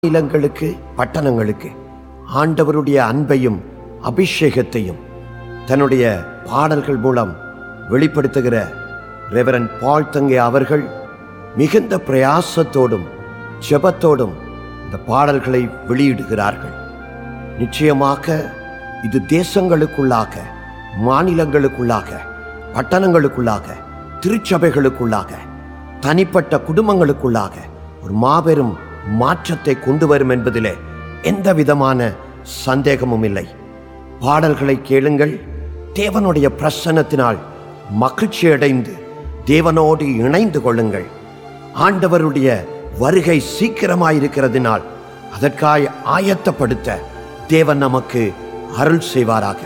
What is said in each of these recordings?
மாநிலங்களுக்கு பட்டணங்களுக்கு ஆண்டவருடைய அன்பையும் அபிஷேகத்தையும் தன்னுடைய பாடல்கள் மூலம் வெளிப்படுத்துகிற ரெவரன் பால் தங்கே அவர்கள் மிகுந்த பிரயாசத்தோடும் ஜெபத்தோடும் இந்த பாடல்களை வெளியிடுகிறார்கள் நிச்சயமாக இது தேசங்களுக்குள்ளாக மாநிலங்களுக்குள்ளாக பட்டணங்களுக்குள்ளாக திருச்சபைகளுக்குள்ளாக தனிப்பட்ட குடும்பங்களுக்குள்ளாக ஒரு மாபெரும் மாற்றத்தை கொண்டு வரும் என்பதிலே எந்த விதமான சந்தேகமும் இல்லை பாடல்களை கேளுங்கள் தேவனுடைய பிரசன்னத்தினால் மகிழ்ச்சி அடைந்து தேவனோடு இணைந்து கொள்ளுங்கள் ஆண்டவருடைய வருகை சீக்கிரமாயிருக்கிறதினால் அதற்காய் ஆயத்தப்படுத்த தேவன் நமக்கு அருள் செய்வாராக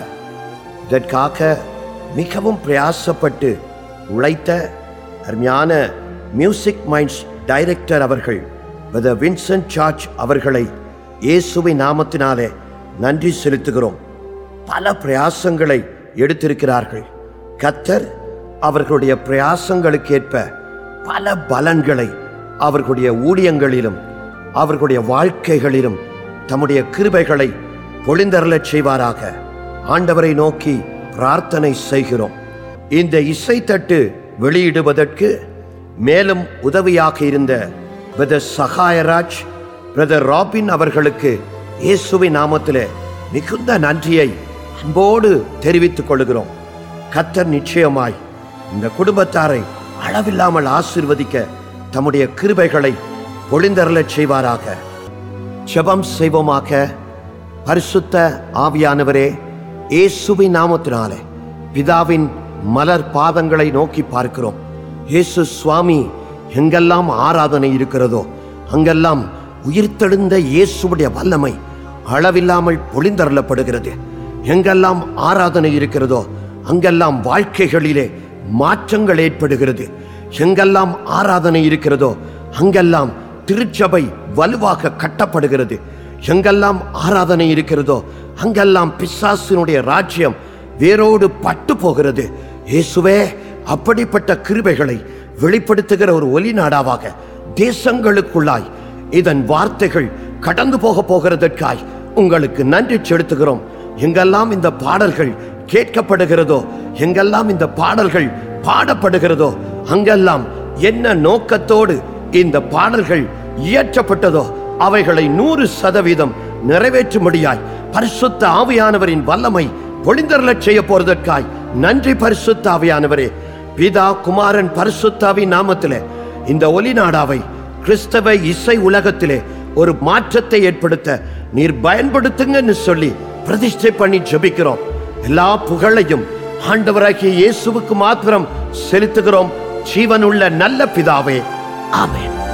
இதற்காக மிகவும் பிரயாசப்பட்டு உழைத்த அருமையான மியூசிக் மைண்ட்ஸ் டைரக்டர் அவர்கள் பிரதர் வின்சென்ட் சார்ஜ் அவர்களை இயேசுவின் நாமத்தினாலே நன்றி செலுத்துகிறோம் பல பிரயாசங்களை எடுத்திருக்கிறார்கள் கத்தர் அவர்களுடைய பிரயாசங்களுக்கேற்ப பல பலன்களை அவர்களுடைய ஊழியங்களிலும் அவர்களுடைய வாழ்க்கைகளிலும் தம்முடைய கிருபைகளை பொழிந்தருளச் செய்வாராக ஆண்டவரை நோக்கி பிரார்த்தனை செய்கிறோம் இந்த இசைத்தட்டு வெளியிடுவதற்கு மேலும் உதவியாக இருந்த பிரதர் சகாயராஜ் பிரதர் ராபின் அவர்களுக்கு இயேசுவின் நாமத்திலே மிகுந்த நன்றியை அன்போடு தெரிவித்துக் கொள்கிறோம் கத்தர் நிச்சயமாய் இந்த குடும்பத்தாரை அளவில்லாமல் ஆசீர்வதிக்க தம்முடைய கிருபைகளை பொழிந்தருளச் செய்வாராக ஜெபம் செய்வோமாக பரிசுத்த ஆவியானவரே இயேசுவின் நாமத்தினாலே பிதாவின் மலர் பாதங்களை நோக்கி பார்க்கிறோம் இயேசு சுவாமி எங்கெல்லாம் ஆராதனை இருக்கிறதோ அங்கெல்லாம் உயிர்த்தெழுந்த இயேசுவுடைய வல்லமை அளவில்லாமல் பொழிந்தருளப்படுகிறது எங்கெல்லாம் ஆராதனை இருக்கிறதோ அங்கெல்லாம் வாழ்க்கைகளிலே மாற்றங்கள் ஏற்படுகிறது எங்கெல்லாம் ஆராதனை இருக்கிறதோ அங்கெல்லாம் திருச்சபை வலுவாக கட்டப்படுகிறது எங்கெல்லாம் ஆராதனை இருக்கிறதோ அங்கெல்லாம் பிசாசினுடைய ராஜ்யம் வேரோடு பட்டு போகிறது இயேசுவே அப்படிப்பட்ட கிருபைகளை வெளிப்படுத்துகிற ஒரு ஒலி நாடாவாக தேசங்களுக்குள்ளாய் இதன் வார்த்தைகள் கடந்து போக போகிறதற்காய் உங்களுக்கு நன்றி செலுத்துகிறோம் எங்கெல்லாம் இந்த பாடல்கள் கேட்கப்படுகிறதோ எங்கெல்லாம் இந்த பாடல்கள் பாடப்படுகிறதோ அங்கெல்லாம் என்ன நோக்கத்தோடு இந்த பாடல்கள் இயற்றப்பட்டதோ அவைகளை நூறு சதவீதம் நிறைவேற்றும்படியாய் பரிசுத்த ஆவியானவரின் வல்லமை பொழிந்தருளச் செய்ய போறதற்காய் நன்றி பரிசுத்த ஆவியானவரே பிதா குமாரன் பரிசுத்தாவின் நாமத்திலே இந்த ஒலி நாடாவை கிறிஸ்தவ இசை உலகத்திலே ஒரு மாற்றத்தை ஏற்படுத்த நீர் பயன்படுத்துங்கன்னு சொல்லி பிரதிஷ்டை பண்ணி ஜெபிக்கிறோம் எல்லா புகழையும் ஆண்டவராகிய இயேசுவுக்கு மாத்திரம் செலுத்துகிறோம் ஜீவனுள்ள நல்ல பிதாவே ஆமென்